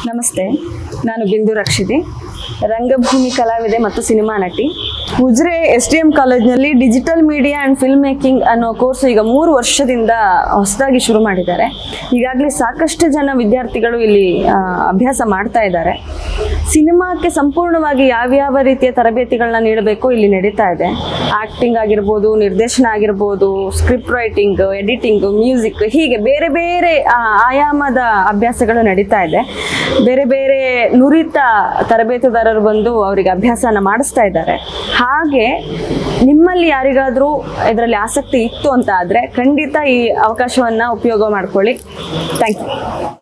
ನಮಸ್ತೆ ನಾನು ಬಿಂದು ರಕ್ಷಿತಿ ರಂಗಭೂಮಿ ಕಲಾವಿದೆ ಮತ್ತು ಸಿನಿಮಾ ನಟಿ ಉಜ್ರೆ ಎಸ್ ಡಿ ಎಂ ಕಾಲೇಜ್ನಲ್ಲಿ digital media and film making ಅನ್ನೋ ಕೋರ್ಸ್ ಈಗ ಮೂರು ವರ್ಷದಿಂದ ಹೊಸದಾಗಿ ಶುರು ಮಾಡಿದ್ದಾರೆ ಈಗಾಗಲೇ ಸಾಕಷ್ಟು ಜನ ವಿದ್ಯಾರ್ಥಿಗಳು ಇಲ್ಲಿ ಆ, ಅಭ್ಯಾಸ ಮಾಡ್ತಾ ಇದ್ದಾರೆ ಸಿನಿಮಾಕ್ಕೆ ಸಂಪೂರ್ಣವಾಗಿ ಯಾವ್ಯಾವ ರೀತಿಯ ತರಬೇತಿಗಳನ್ನ ನೀಡಬೇಕು ಇಲ್ಲಿ ನಡೀತಾ ಇದೆ ಆಕ್ಟಿಂಗ್ ಆಗಿರ್ಬೋದು ನಿರ್ದೇಶನ ಆಗಿರ್ಬೋದು ಸ್ಕ್ರಿಪ್ಟ್ ರೈಟಿಂಗ್ ಎಡಿಟಿಂಗ್ ಮ್ಯೂಸಿಕ್ ಹೀಗೆ ಬೇರೆ ಬೇರೆ ಆ, ಆಯಾಮದ ಅಭ್ಯಾಸಗಳು ನಡೀತಾ ಇದೆ ಬೇರೆ ಬೇರೆ ನುರಿತ ತರಬೇತುದಾರರು ಬಂದು ಅವರಿಗೆ ಅಭ್ಯಾಸನ ಮಾಡಿಸ್ತಾ ಇದ್ದಾರೆ ಹಾಗೆ ನಿಮ್ಮಲ್ಲಿ ಯಾರಿಗಾದರೂ ಇದರಲ್ಲಿ ಆಸಕ್ತಿ ಇತ್ತು ಅಂತ ಆದರೆ ಖಂಡಿತ ಈ ಅವಕಾಶವನ್ನು ಉಪಯೋಗ ಮಾಡ್ಕೊಳ್ಳಿ ಥ್ಯಾಂಕ್ ಯು